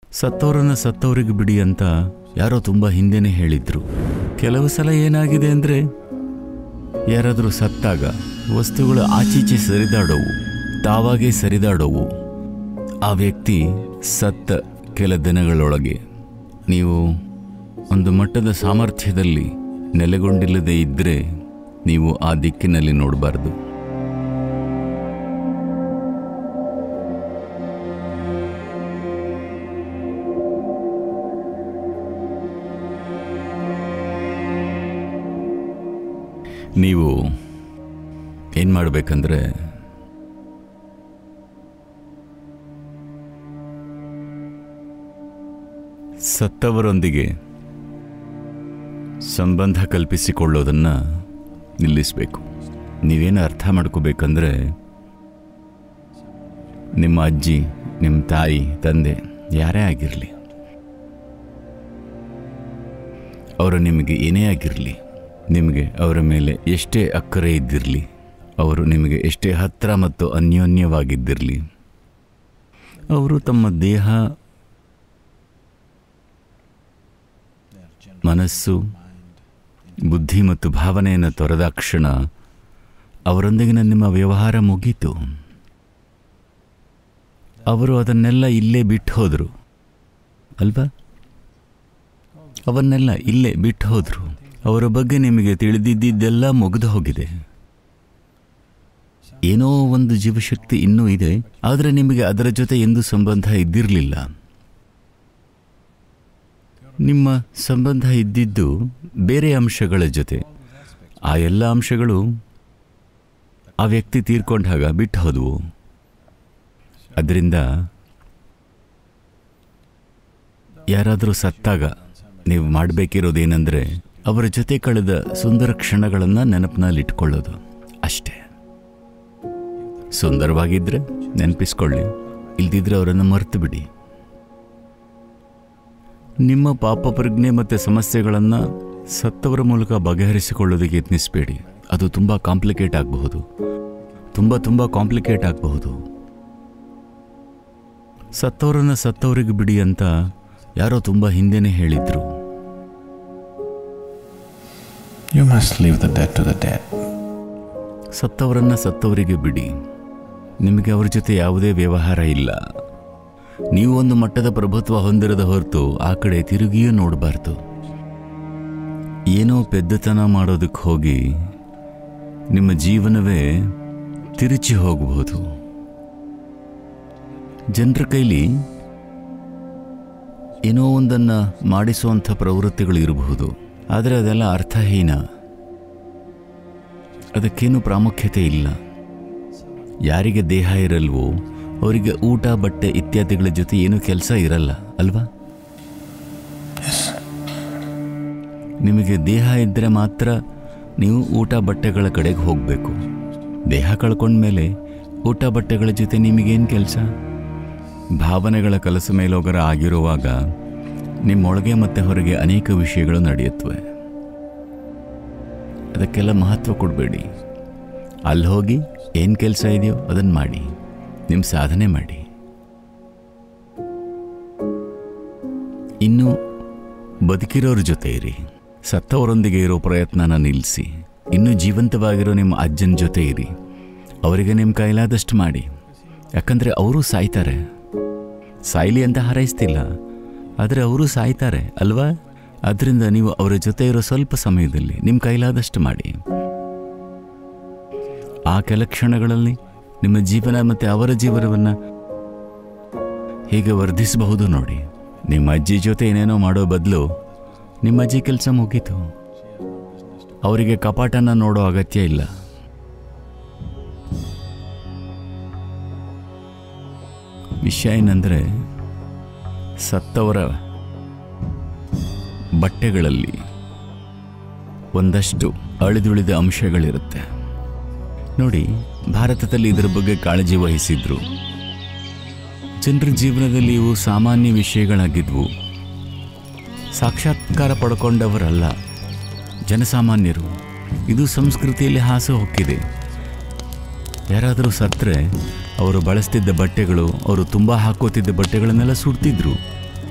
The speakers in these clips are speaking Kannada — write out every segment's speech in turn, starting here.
ಸತ್ತವರನ್ನ ಸತ್ತವರಿಗೆ ಬಿಡಿ ಅಂತ ಯಾರೋ ತುಂಬ ಹಿಂದೆನೇ ಹೇಳಿದ್ರು ಕೆಲವು ಸಲ ಏನಾಗಿದೆ ಅಂದರೆ ಯಾರಾದರೂ ಸತ್ತಾಗ ವಸ್ತುಗಳು ಆಚೀಚೆ ಸರಿದಾಡೋವು ತಾವಾಗೇ ಸರಿದಾಡೋವು ಆ ವ್ಯಕ್ತಿ ಸತ್ತ ಕೆಲ ದಿನಗಳೊಳಗೆ ನೀವು ಒಂದು ಮಟ್ಟದ ಸಾಮರ್ಥ್ಯದಲ್ಲಿ ನೆಲೆಗೊಂಡಿಲ್ಲದೆ ಇದ್ದರೆ ನೀವು ಆ ದಿಕ್ಕಿನಲ್ಲಿ ನೋಡಬಾರ್ದು ನೀವು ಏನು ಮಾಡಬೇಕಂದ್ರೆ ಸತ್ತವರೊಂದಿಗೆ ಸಂಬಂಧ ಕಲ್ಪಿಸಿಕೊಳ್ಳೋದನ್ನು ನಿಲ್ಲಿಸಬೇಕು ನೀವೇನು ಅರ್ಥ ಮಾಡ್ಕೋಬೇಕಂದ್ರೆ ನಿಮ್ಮ ಅಜ್ಜಿ ನಿಮ್ಮ ತಾಯಿ ತಂದೆ ಯಾರೇ ಆಗಿರಲಿ ಅವರು ನಿಮಗೆ ಏನೇ ಆಗಿರಲಿ ನಿಮಗೆ ಅವರ ಮೇಲೆ ಎಷ್ಟೇ ಅಕ್ಕರೆ ಇದ್ದಿರಲಿ ಅವರು ನಿಮಗೆ ಎಷ್ಟೇ ಹತ್ತಿರ ಮತ್ತು ಅನ್ಯೋನ್ಯವಾಗಿದ್ದಿರಲಿ ಅವರು ತಮ್ಮ ದೇಹ ಮನಸ್ಸು ಬುದ್ಧಿ ಮತ್ತು ಭಾವನೆಯನ್ನು ತೊರೆದಾಕ್ಷಣ ಅವರೊಂದಿಗಿನ ನಿಮ್ಮ ವ್ಯವಹಾರ ಮುಗೀತು ಅವರು ಅದನ್ನೆಲ್ಲ ಇಲ್ಲೇ ಬಿಟ್ಟು ಹೋದರು ಅಲ್ವಾ ಅವನ್ನೆಲ್ಲ ಇಲ್ಲೇ ಬಿಟ್ಟು ಹೋದರು ಅವರ ಬಗ್ಗೆ ನಿಮಗೆ ತಿಳಿದಿದ್ದೆಲ್ಲ ಮುಗಿದು ಹೋಗಿದೆ ಏನೋ ಒಂದು ಜೀವಶಕ್ತಿ ಇನ್ನೂ ಇದೆ ಆದರೆ ನಿಮಗೆ ಅದರ ಜೊತೆ ಎಂದೂ ಸಂಬಂಧ ಇದ್ದಿರಲಿಲ್ಲ ನಿಮ್ಮ ಸಂಬಂಧ ಇದ್ದಿದ್ದು ಬೇರೆ ಅಂಶಗಳ ಜೊತೆ ಆ ಎಲ್ಲ ಅಂಶಗಳು ಆ ವ್ಯಕ್ತಿ ತೀರ್ಕೊಂಡಾಗ ಬಿಟ್ಟು ಹೋದವು ಅದರಿಂದ ಯಾರಾದರೂ ಸತ್ತಾಗ ನೀವು ಮಾಡಬೇಕಿರೋದೇನೆಂದರೆ ಅವರ ಜೊತೆ ಕಳೆದ ಸುಂದರ ಕ್ಷಣಗಳನ್ನು ನೆನಪಿನಲ್ಲಿಟ್ಕೊಳ್ಳೋದು ಅಷ್ಟೇ ಸುಂದರವಾಗಿದ್ದರೆ ನೆನಪಿಸ್ಕೊಳ್ಳಿ ಇಲ್ದಿದ್ರೆ ಅವರನ್ನು ಮರೆತು ಬಿಡಿ ನಿಮ್ಮ ಪಾಪ ಪ್ರಜ್ಞೆ ಮತ್ತು ಸಮಸ್ಯೆಗಳನ್ನು ಸತ್ತವರ ಮೂಲಕ ಬಗೆಹರಿಸಿಕೊಳ್ಳೋದಕ್ಕೆ ಯತ್ನಿಸಬೇಡಿ ಅದು ತುಂಬ ಕಾಂಪ್ಲಿಕೇಟ್ ಆಗಬಹುದು ತುಂಬ ತುಂಬ ಕಾಂಪ್ಲಿಕೇಟ್ ಆಗಬಹುದು ಸತ್ತವರನ್ನ ಸತ್ತವರಿಗೆ ಬಿಡಿ ಅಂತ ಯಾರೋ ತುಂಬ ಹಿಂದೆನೇ ಹೇಳಿದ್ರು You must leave the dead to the dead. ಸತ್ತವರನ್ನ ಸತ್ತವರಿಗೆ ಬಿಡಿ ನಿಮಗೆ ಅವರ ಜೊತೆ ಯಾವುದೇ ವ್ಯವಹಾರ ಇಲ್ಲ ನೀವು ಒಂದು ಮಟ್ಟದ ಪ್ರಭುತ್ವ ಹೊಂದಿರದ ಹೊರತು ಆ ಕಡೆ ತಿರುಗಿಯೂ ನೋಡಬಾರ್ದು ಏನೋ ಪೆದ್ದತನ ಮಾಡೋದಕ್ಕೆ ಹೋಗಿ ನಿಮ್ಮ ಜೀವನವೇ ತಿರುಚಿ ಹೋಗಬಹುದು ಜನರ ಕೈಲಿ ಏನೋ ಒಂದನ್ನು ಮಾಡಿಸುವಂಥ ಪ್ರವೃತ್ತಿಗಳು ಇರಬಹುದು ಆದರೆ ಅದೆಲ್ಲ ಅರ್ಥಹೀನ ಅದಕ್ಕೇನು ಪ್ರಾಮುಖ್ಯತೆ ಇಲ್ಲ ಯಾರಿಗೆ ದೇಹ ಇರಲ್ವೋ ಅವರಿಗೆ ಊಟ ಬಟ್ಟೆ ಇತ್ಯಾದಿಗಳ ಜೊತೆ ಏನೂ ಕೆಲಸ ಇರಲ್ಲ ಅಲ್ವಾ ನಿಮಗೆ ದೇಹ ಇದ್ದರೆ ಮಾತ್ರ ನೀವು ಊಟ ಬಟ್ಟೆಗಳ ಕಡೆಗೆ ಹೋಗಬೇಕು ದೇಹ ಕಳ್ಕೊಂಡ್ಮೇಲೆ ಊಟ ಬಟ್ಟೆಗಳ ಜೊತೆ ನಿಮಗೇನು ಕೆಲಸ ಭಾವನೆಗಳ ಕಲಸು ಮೇಲೋಗರ ಆಗಿರುವಾಗ ನಿಮ್ಮೊಳಗೆ ಮತ್ತು ಹೊರಗೆ ಅನೇಕ ವಿಷಯಗಳು ನಡೆಯುತ್ತವೆ ಅದಕ್ಕೆಲ್ಲ ಮಹತ್ವ ಕೊಡಬೇಡಿ ಅಲ್ಲಿ ಹೋಗಿ ಏನು ಕೆಲಸ ಇದೆಯೋ ಅದನ್ನು ಮಾಡಿ ನಿಮ್ಮ ಸಾಧನೆ ಮಾಡಿ ಇನ್ನು ಬದುಕಿರೋರ ಜೊತೆ ಇರಿ ಸತ್ತವರೊಂದಿಗೆ ಇರೋ ಪ್ರಯತ್ನನ ನಿಲ್ಲಿಸಿ ಇನ್ನೂ ಜೀವಂತವಾಗಿರೋ ನಿಮ್ಮ ಅಜ್ಜನ ಜೊತೆ ಇರಿ ಅವರಿಗೆ ನಿಮ್ಮ ಕೈಲಾದಷ್ಟು ಮಾಡಿ ಯಾಕಂದರೆ ಅವರು ಸಾಯ್ತಾರೆ ಸಾಯ್ಲಿ ಅಂತ ಹಾರೈಸ್ತಿಲ್ಲ ಆದರೆ ಅವರು ಸಾಯ್ತಾರೆ ಅಲ್ವಾ ಅದರಿಂದ ನೀವು ಅವರ ಜೊತೆ ಇರೋ ಸ್ವಲ್ಪ ಸಮಯದಲ್ಲಿ ನಿಮ್ಮ ಕೈಲಾದಷ್ಟು ಮಾಡಿ ಆ ಕೆಲ ಕ್ಷಣಗಳಲ್ಲಿ ನಿಮ್ಮ ಜೀವನ ಮತ್ತು ಅವರ ಜೀವನವನ್ನು ಹೀಗೆ ವರ್ಧಿಸಬಹುದು ನೋಡಿ ನಿಮ್ಮ ಅಜ್ಜಿ ಜೊತೆ ಏನೇನೋ ಮಾಡೋ ಬದಲು ನಿಮ್ಮ ಅಜ್ಜಿ ಕೆಲಸ ಮುಗೀತು ಅವರಿಗೆ ಕಪಾಟನ ನೋಡೋ ಅಗತ್ಯ ಇಲ್ಲ ವಿಷಯ ಏನಂದರೆ ಸತ್ತವರ ಬಟ್ಟೆಗಳಲ್ಲಿ ಒಂದಷ್ಟು ಅಳಿದುಳಿದ ಅಂಶಗಳಿರುತ್ತೆ ನೋಡಿ ಭಾರತದಲ್ಲಿ ಇದರ ಬಗ್ಗೆ ಕಾಳಜಿ ವಹಿಸಿದ್ರು ಜನರ ಜೀವನದಲ್ಲಿ ಇವು ಸಾಮಾನ್ಯ ವಿಷಯಗಳಾಗಿದ್ವು ಸಾಕ್ಷಾತ್ಕಾರ ಪಡ್ಕೊಂಡವರಲ್ಲ ಜನಸಾಮಾನ್ಯರು ಇದು ಸಂಸ್ಕೃತಿಯಲ್ಲಿ ಹಾಸು ಹೊಕ್ಕಿದೆ ಯಾರಾದರೂ ಸತ್ತರೆ ಅವರು ಬಳಸ್ತಿದ್ದ ಬಟ್ಟೆಗಳು ಅವರು ತುಂಬ ಹಾಕೋತಿದ್ದ ಬಟ್ಟೆಗಳನ್ನೆಲ್ಲ ಸುಡ್ತಿದ್ರು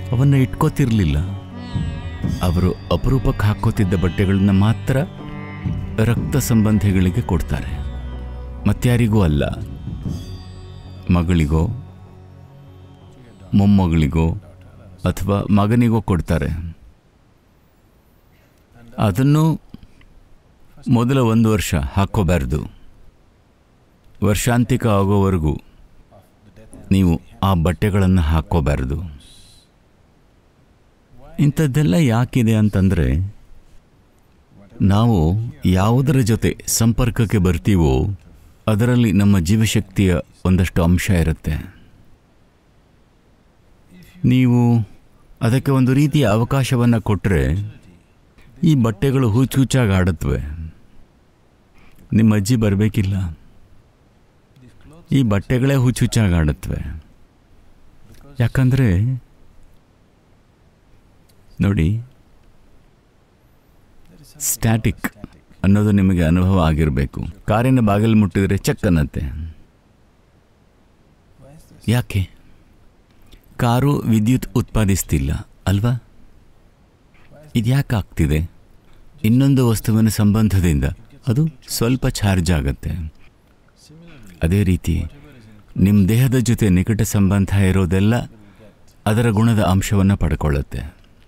ಅವನ್ನು ಇಟ್ಕೋತಿರ್ಲಿಲ್ಲ ಅವರು ಅಪರೂಪಕ್ಕೆ ಹಾಕೋತಿದ್ದ ಬಟ್ಟೆಗಳನ್ನ ಮಾತ್ರ ರಕ್ತ ಸಂಬಂಧಿಗಳಿಗೆ ಕೊಡ್ತಾರೆ ಮತ್ಯಾರಿಗೂ ಅಲ್ಲ ಮಗಳಿಗೋ ಮೊಮ್ಮಗಳಿಗೋ ಅಥವಾ ಮಗನಿಗೋ ಕೊಡ್ತಾರೆ ಅದನ್ನು ಮೊದಲ ಒಂದು ವರ್ಷ ಹಾಕ್ಕೋಬಾರ್ದು ವರ್ಷಾಂತಿಕ ಆಗೋವರೆಗೂ ನೀವು ಆ ಬಟ್ಟೆಗಳನ್ನು ಹಾಕ್ಕೋಬಾರ್ದು ಇಂಥದ್ದೆಲ್ಲ ಯಾಕಿದೆ ಅಂತಂದರೆ ನಾವು ಯಾವುದರ ಜೊತೆ ಸಂಪರ್ಕಕ್ಕೆ ಬರ್ತೀವೋ ಅದರಲ್ಲಿ ನಮ್ಮ ಜೀವಶಕ್ತಿಯ ಒಂದಷ್ಟು ಅಂಶ ಇರುತ್ತೆ ನೀವು ಅದಕ್ಕೆ ಒಂದು ರೀತಿಯ ಅವಕಾಶವನ್ನು ಕೊಟ್ಟರೆ ಈ ಬಟ್ಟೆಗಳು ಹುಚ್ಚುಚ್ಚಾಗಿ ಆಡುತ್ತವೆ ನಿಮ್ಮ ಅಜ್ಜಿ ಬರಬೇಕಿಲ್ಲ ಈ ಬಟ್ಟೆಗಳೇ ಹುಚ್ಚುಚ್ಚಾಗಿ ಆಡುತ್ತವೆ ಯಾಕಂದರೆ ನೋಡಿ ಸ್ಟ್ಯಾಟಿಕ್ ಅನ್ನೋದು ನಿಮಗೆ ಅನುಭವ ಆಗಿರಬೇಕು ಕಾರಿನ ಬಾಗಿಲು ಮುಟ್ಟಿದರೆ ಚೆಕ್ ಅನ್ನತ್ತೆ ಯಾಕೆ ಕಾರು ವಿದ್ಯುತ್ ಉತ್ಪಾದಿಸ್ತಿಲ್ಲ ಅಲ್ವಾ ಇದ್ಯಾಕೆ ಆಗ್ತಿದೆ ಇನ್ನೊಂದು ವಸ್ತುವಿನ ಸಂಬಂಧದಿಂದ ಅದು ಸ್ವಲ್ಪ ಚಾರ್ಜ್ ಆಗುತ್ತೆ ಅದೇ ರೀತಿ ನಿಮ್ಮ ದೇಹದ ಜೊತೆ ನಿಕಟ ಸಂಬಂಧ ಇರೋದೆಲ್ಲ ಅದರ ಗುಣದ ಅಂಶವನ್ನು ಪಡ್ಕೊಳ್ಳುತ್ತೆ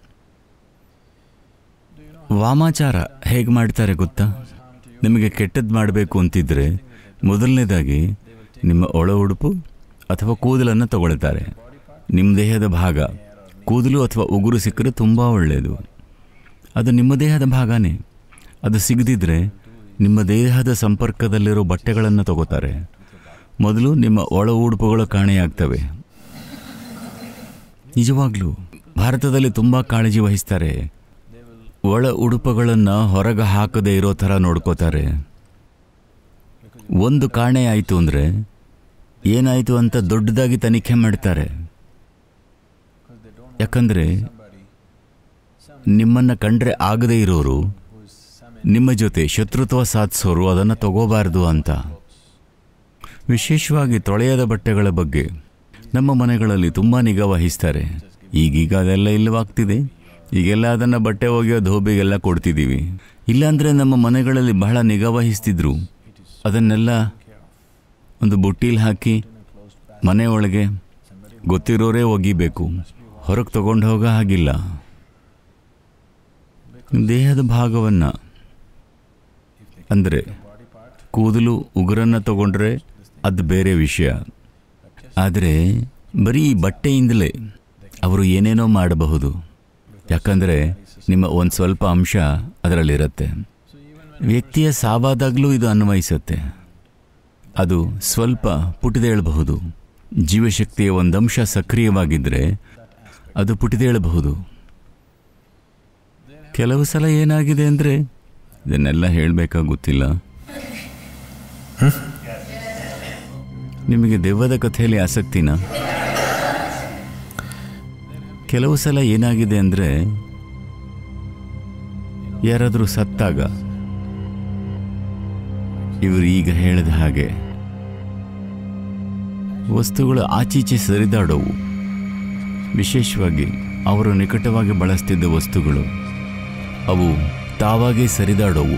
ವಾಮಾಚಾರ ಹೇಗೆ ಮಾಡ್ತಾರೆ ಗೊತ್ತಾ ನಿಮಗೆ ಕೆಟ್ಟದ್ದು ಮಾಡಬೇಕು ಅಂತಿದ್ರೆ ಮೊದಲನೇದಾಗಿ ನಿಮ್ಮ ಒಳ ಉಡುಪು ಅಥವಾ ಕೂದಲನ್ನು ತಗೊಳ್ತಾರೆ ನಿಮ್ಮ ದೇಹದ ಭಾಗ ಕೂದಲು ಅಥವಾ ಉಗುರು ಸಿಕ್ಕರೆ ತುಂಬ ಒಳ್ಳೆಯದು ಅದು ನಿಮ್ಮ ದೇಹದ ಭಾಗನೇ ಅದು ಸಿಗದಿದ್ರೆ ನಿಮ್ಮ ದೇಹದ ಸಂಪರ್ಕದಲ್ಲಿರೋ ಬಟ್ಟೆಗಳನ್ನು ತಗೋತಾರೆ ಮೊದಲು ನಿಮ್ಮ ಒಳ ಉಡುಪುಗಳು ಕಾಣೆಯಾಗ್ತವೆ ನಿಜವಾಗ್ಲೂ ಭಾರತದಲ್ಲಿ ತುಂಬ ಕಾಳಜಿ ವಹಿಸ್ತಾರೆ ಒಳ ಉಡುಪುಗಳನ್ನು ಹೊರಗೆ ಹಾಕದೇ ಇರೋ ಥರ ನೋಡ್ಕೋತಾರೆ ಒಂದು ಕಾಣೆ ಆಯಿತು ಅಂದರೆ ಏನಾಯಿತು ಅಂತ ದೊಡ್ಡದಾಗಿ ತನಿಖೆ ಮಾಡ್ತಾರೆ ಯಾಕಂದರೆ ನಿಮ್ಮನ್ನು ಕಂಡ್ರೆ ಆಗದೇ ಇರೋರು ನಿಮ್ಮ ಜೊತೆ ಶತ್ರುತ್ವ ಸಾಧಿಸೋರು ಅದನ್ನು ತಗೋಬಾರ್ದು ಅಂತ ವಿಶೇಷವಾಗಿ ತೊಳೆಯದ ಬಟ್ಟೆಗಳ ಬಗ್ಗೆ ನಮ್ಮ ಮನೆಗಳಲ್ಲಿ ತುಂಬ ನಿಗಾ ವಹಿಸ್ತಾರೆ ಈಗೀಗ ಅದೆಲ್ಲ ಇಲ್ಲವಾಗ್ತಿದೆ ಈಗೆಲ್ಲ ಅದನ್ನು ಬಟ್ಟೆ ಒಗೆಯೋ ಧೋಬಿಗೆಲ್ಲ ಕೊಡ್ತಿದ್ದೀವಿ ಇಲ್ಲಾಂದರೆ ನಮ್ಮ ಮನೆಗಳಲ್ಲಿ ಬಹಳ ನಿಗಾ ವಹಿಸ್ತಿದ್ರು ಅದನ್ನೆಲ್ಲ ಒಂದು ಬುಟ್ಟೀಲಿ ಹಾಕಿ ಮನೆ ಒಳಗೆ ಗೊತ್ತಿರೋರೇ ಒಗಿಬೇಕು ಹೊರಗೆ ತಗೊಂಡು ಹೋಗೋ ಹಾಗಿಲ್ಲ ದೇಹದ ಭಾಗವನ್ನು ಅಂದರೆ ಕೂದಲು ಉಗುರನ್ನು ತಗೊಂಡ್ರೆ ಅದು ಬೇರೆ ವಿಷಯ ಆದರೆ ಬರೀ ಈ ಬಟ್ಟೆಯಿಂದಲೇ ಅವರು ಏನೇನೋ ಮಾಡಬಹುದು ಯಾಕಂದರೆ ನಿಮ್ಮ ಒಂದು ಸ್ವಲ್ಪ ಅಂಶ ಅದರಲ್ಲಿರುತ್ತೆ ವ್ಯಕ್ತಿಯ ಸಾವಾದಾಗಲೂ ಇದು ಅನ್ವಯಿಸುತ್ತೆ ಅದು ಸ್ವಲ್ಪ ಪುಟಿದೇಳಬಹುದು ಜೀವಶಕ್ತಿಯ ಒಂದು ಅಂಶ ಸಕ್ರಿಯವಾಗಿದ್ದರೆ ಅದು ಪುಟಿದೇಳಬಹುದು ಕೆಲವು ಸಲ ಏನಾಗಿದೆ ಅಂದರೆ ಇದನ್ನೆಲ್ಲ ಹೇಳಬೇಕಾಗುತ್ತಿಲ್ಲ ನಿಮಗೆ ದೆವ್ವದ ಕಥೆಯಲ್ಲಿ ಆಸಕ್ತಿನ ಕೆಲವು ಸಲ ಏನಾಗಿದೆ ಅಂದರೆ ಯಾರಾದರೂ ಸತ್ತಾಗ ಇವರು ಈಗ ಹೇಳಿದ ಹಾಗೆ ವಸ್ತುಗಳು ಆಚೀಚೆ ಸರಿದಾಡವು ವಿಶೇಷವಾಗಿ ಅವರು ನಿಕಟವಾಗಿ ಬಳಸ್ತಿದ್ದ ವಸ್ತುಗಳು ಅವು ತಾವಾಗೇ ಸರಿದಾಡವು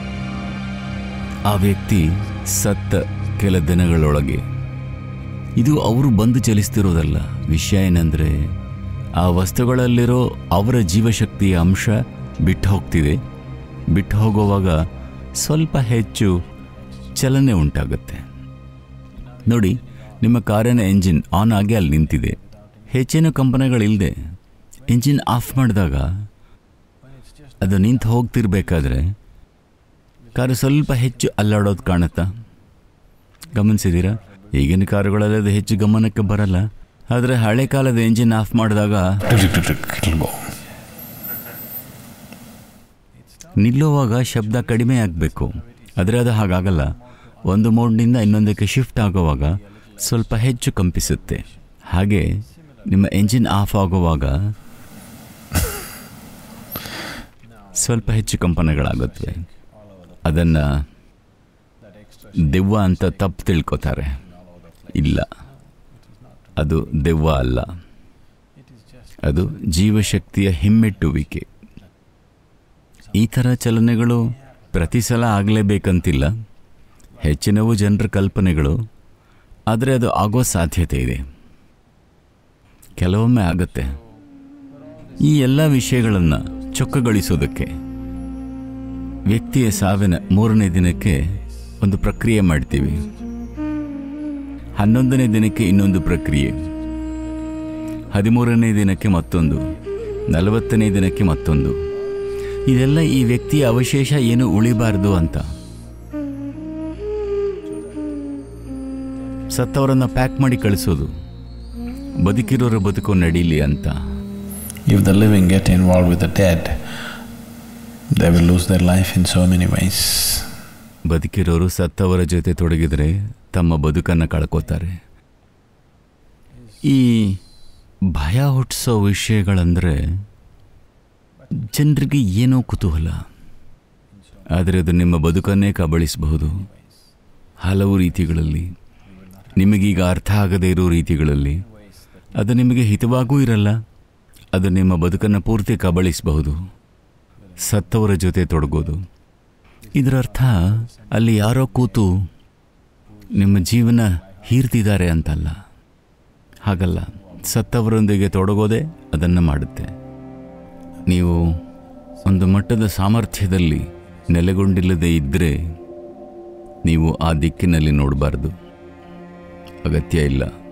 ಆ ವ್ಯಕ್ತಿ ಸತ್ತ ಕೆಲ ದಿನಗಳೊಳಗೆ ಇದು ಅವರು ಬಂದು ಚಲಿಸ್ತಿರೋದಲ್ಲ ವಿಷಯ ಏನಂದರೆ ಆ ವಸ್ತುಗಳಲ್ಲಿರೋ ಅವರ ಜೀವಶಕ್ತಿಯ ಅಂಶ ಬಿಟ್ಟು ಹೋಗ್ತಿದೆ ಬಿಟ್ಟು ಹೋಗುವಾಗ ಸ್ವಲ್ಪ ಹೆಚ್ಚು ಚಲನೆ ಉಂಟಾಗುತ್ತೆ ನೋಡಿ ನಿಮ್ಮ ಕಾರಿನ ಎಂಜಿನ್ ಆನ್ ಆಗಿ ಅಲ್ಲಿ ನಿಂತಿದೆ ಹೆಚ್ಚಿನ ಕಂಪನಿಗಳಿಲ್ಲದೆ ಎಂಜಿನ್ ಆಫ್ ಮಾಡಿದಾಗ ಅದು ನಿಂತು ಹೋಗ್ತಿರ್ಬೇಕಾದ್ರೆ ಕಾರು ಸ್ವಲ್ಪ ಹೆಚ್ಚು ಅಲ್ಲಾಡೋದು ಕಾಣುತ್ತಾ ಗಮನಿಸಿದ್ದೀರಾ ಈಗಿನ ಕಾರುಗಳಲ್ಲಿ ಅದು ಹೆಚ್ಚು ಗಮನಕ್ಕೆ ಬರಲ್ಲ ಆದರೆ ಹಳೆ ಕಾಲದ ಎಂಜಿನ್ ಆಫ್ ಮಾಡಿದಾಗ It'll go. ನಿಲ್ಲುವಾಗ ಶಬ್ದ ಕಡಿಮೆ ಆಗಬೇಕು ಆದರೆ ಅದು ಹಾಗಾಗಲ್ಲ ಒಂದು ಮೋಡ್ನಿಂದ ಇನ್ನೊಂದಕ್ಕೆ ಶಿಫ್ಟ್ ಆಗುವಾಗ ಸ್ವಲ್ಪ ಹೆಚ್ಚು ಕಂಪಿಸುತ್ತೆ ಹಾಗೆ ನಿಮ್ಮ ಎಂಜಿನ್ ಆಫ್ ಆಗುವಾಗ ಸ್ವಲ್ಪ ಹೆಚ್ಚು ಕಂಪನಗಳಾಗುತ್ತವೆ ಅದನ್ನು ದೆವ್ವ ಅಂತ ತಪ್ಪು ತಿಳ್ಕೊತಾರೆ ಇಲ್ಲ ಅದು ದೆವ್ವ ಅಲ್ಲ ಅದು ಜೀವಶಕ್ತಿಯ ಹಿಮ್ಮೆಟ್ಟುವಿಕೆ ಈ ಥರ ಚಲನೆಗಳು ಪ್ರತಿ ಸಲ ಆಗಲೇಬೇಕಂತಿಲ್ಲ ಹೆಚ್ಚಿನವು ಜನರ ಕಲ್ಪನೆಗಳು ಆದರೆ ಅದು ಆಗೋ ಸಾಧ್ಯತೆ ಇದೆ ಕೆಲವೊಮ್ಮೆ ಆಗತ್ತೆ ಈ ಎಲ್ಲ ವಿಷಯಗಳನ್ನು ಚೊಕ್ಕಗೊಳಿಸೋದಕ್ಕೆ ವ್ಯಕ್ತಿಯ ಸಾವಿನ ಮೂರನೇ ದಿನಕ್ಕೆ ಒಂದು ಪ್ರಕ್ರಿಯೆ ಮಾಡ್ತೀವಿ ಹನ್ನೊಂದನೇ ದಿನಕ್ಕೆ ಇನ್ನೊಂದು ಪ್ರಕ್ರಿಯೆ ಹದಿಮೂರನೇ ದಿನಕ್ಕೆ ಮತ್ತೊಂದು ನಲವತ್ತನೇ ದಿನಕ್ಕೆ ಮತ್ತೊಂದು ಇದೆಲ್ಲ ಈ ವ್ಯಕ್ತಿಯ ಅವಶೇಷ ಏನು ಉಳಿಬಾರ್ದು ಅಂತ ಸತ್ತವರನ್ನು ಪ್ಯಾಕ್ ಮಾಡಿ ಕಳಿಸೋದು ಬದುಕಿರೋರ ಬದುಕು ನಡೀಲಿ ಅಂತ If the living get involved with the dead, they will lose their life in so many ways. ಬದುಕಿರೋರು ಸತ್ತವರ ಜೊತೆ ತೊಡಗಿದರೆ ತಮ್ಮ ಬದುಕನ್ನು ಕಳ್ಕೋತಾರೆ ಈ ಭಯ ಹುಟ್ಟಿಸೋ ವಿಷಯಗಳಂದರೆ ಜನರಿಗೆ ಏನೋ ಕುತೂಹಲ ಆದರೆ ಅದು ನಿಮ್ಮ ಬದುಕನ್ನೇ ಕಬಳಿಸಬಹುದು ಹಲವು ರೀತಿಗಳಲ್ಲಿ ನಿಮಗೀಗ ಅರ್ಥ ಆಗದೇ ಇರೋ ರೀತಿಗಳಲ್ಲಿ ಅದು ನಿಮಗೆ ಹಿತವಾಗೂ ಇರಲ್ಲ ಅದು ನಿಮ್ಮ ಬದುಕನ್ನು ಪೂರ್ತಿ ಕಬಳಿಸಬಹುದು ಸತ್ತವರ ಜೊತೆ ತೊಡಗೋದು ಇದರ ಅರ್ಥ ಅಲ್ಲಿ ಯಾರೋ ಕೂತು ನಿಮ್ಮ ಜೀವನ ಹೀರ್ತಿದ್ದಾರೆ ಅಂತಲ್ಲ ಹಾಗಲ್ಲ ಸತ್ತವರೊಂದಿಗೆ ತೊಡಗೋದೇ ಅದನ್ನು ಮಾಡುತ್ತೆ ನೀವು ಒಂದು ಮಟ್ಟದ ಸಾಮರ್ಥ್ಯದಲ್ಲಿ ನೆಲೆಗೊಂಡಿಲ್ಲದೆ ಇದ್ದರೆ ನೀವು ಆ ದಿಕ್ಕಿನಲ್ಲಿ ನೋಡಬಾರ್ದು ಅಗತ್ಯ ಇಲ್ಲ